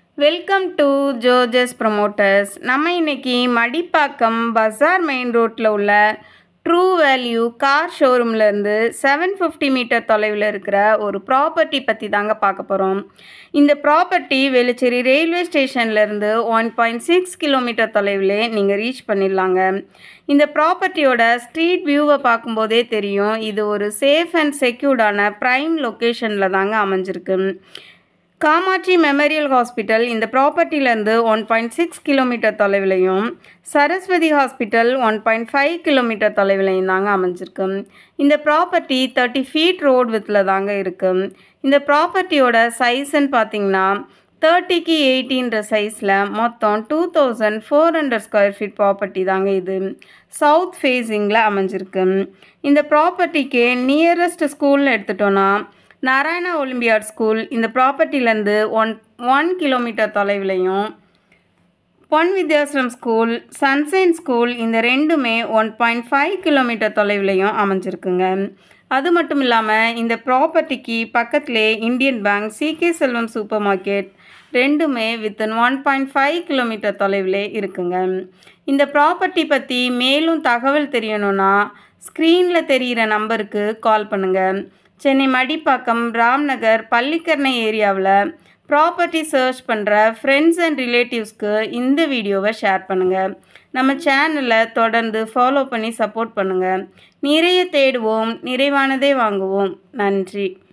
welcome to ஜோஜஸ் promoters நம்ம இன்னைக்கு மடிப்பாக்கம் பஸார் main ரோட்டில் உள்ள ட்ரூ வேல்யூ கார் ஷோரூம்லேருந்து செவன் ஃபிஃப்டி மீட்டர் தொலைவில் இருக்கிற ஒரு ப்ராப்பர்ட்டி பற்றி தாங்க பார்க்க போகிறோம் இந்த ப்ராப்பர்ட்டி வேலுச்சேரி ரயில்வே ஸ்டேஷன்லேருந்து ஒன் பாயிண்ட் சிக்ஸ் கிலோமீட்டர் தொலைவிலே நீங்கள் ரீச் பண்ணிடலாங்க இந்த ப்ராப்பர்ட்டியோட ஸ்ட்ரீட் வியூவை பார்க்கும்போதே தெரியும் இது ஒரு சேஃப் அண்ட் செக்யூர்டான ப்ரைம் லொக்கேஷனில் தாங்க அமைஞ்சிருக்கு காமாட்சி மெமோரியல் ஹாஸ்பிட்டல் இந்த ப்ராப்பர்ட்டிலேருந்து ஒன் பாயிண்ட் சிக்ஸ் கிலோமீட்டர் தொலைவிலையும் Saraswati hospital one point five kilometre தொலைவிலையும் தாங்க அமைஞ்சிருக்கு இந்த ப்ராப்பர்ட்டி தேர்ட்டி ஃபீட் ரோட் வித்தில் தாங்க இருக்குது இந்த ப்ராப்பர்ட்டியோட சைஸ்ன்னு பார்த்தீங்கன்னா தேர்ட்டிக்கு எயிட்டின்ற சைஸில் மொத்தம் two thousand four hundred square feet property தாங்க இது சவுத் ஃபேஸிங்கில் அமைஞ்சிருக்கு இந்த ப்ராப்பர்ட்டிக்கு நியரஸ்ட் ஸ்கூல்னு எடுத்துட்டோன்னா நாராயணா ஒலிம்பியாட் ஸ்கூல் இந்த ப்ராப்பர்ட்டிலேருந்து ஒன் ஒன் கிலோமீட்டர் தொலைவிலையும் Pon Vidyashram school sunshine school இந்த ரெண்டுமே ஒன் பாயிண்ட் ஃபைவ் கிலோமீட்டர் தொலைவிலையும் அமைஞ்சிருக்குங்க அது மட்டும் இல்லாமல் இந்த ப்ராப்பர்ட்டிக்கு பக்கத்திலே Indian bank CK Selvam super market ரெண்டுமே within one point five kilometre தொலைவிலே இருக்குங்க இந்த ப்ராப்பர்ட்டி பற்றி மேலும் தகவல் தெரியணும்னா ஸ்க்ரீனில் தெரிகிற நம்பருக்கு கால் பண்ணுங்கள் சென்னை மடிப்பாக்கம் ராம்நகர் பள்ளிக்கரணை ஏரியாவில் ப்ராப்பர்ட்டி சர்ச் பண்ணுற ஃப்ரெண்ட்ஸ் அண்ட் ரிலேட்டிவ்ஸ்க்கு இந்த வீடியோவை ஷேர் பண்ணுங்கள் நம்ம சேனலை தொடர்ந்து ஃபாலோ பண்ணி சப்போர்ட் பண்ணுங்கள் நிறைய தேடுவோம் நிறைவானதே வாங்குவோம் நன்றி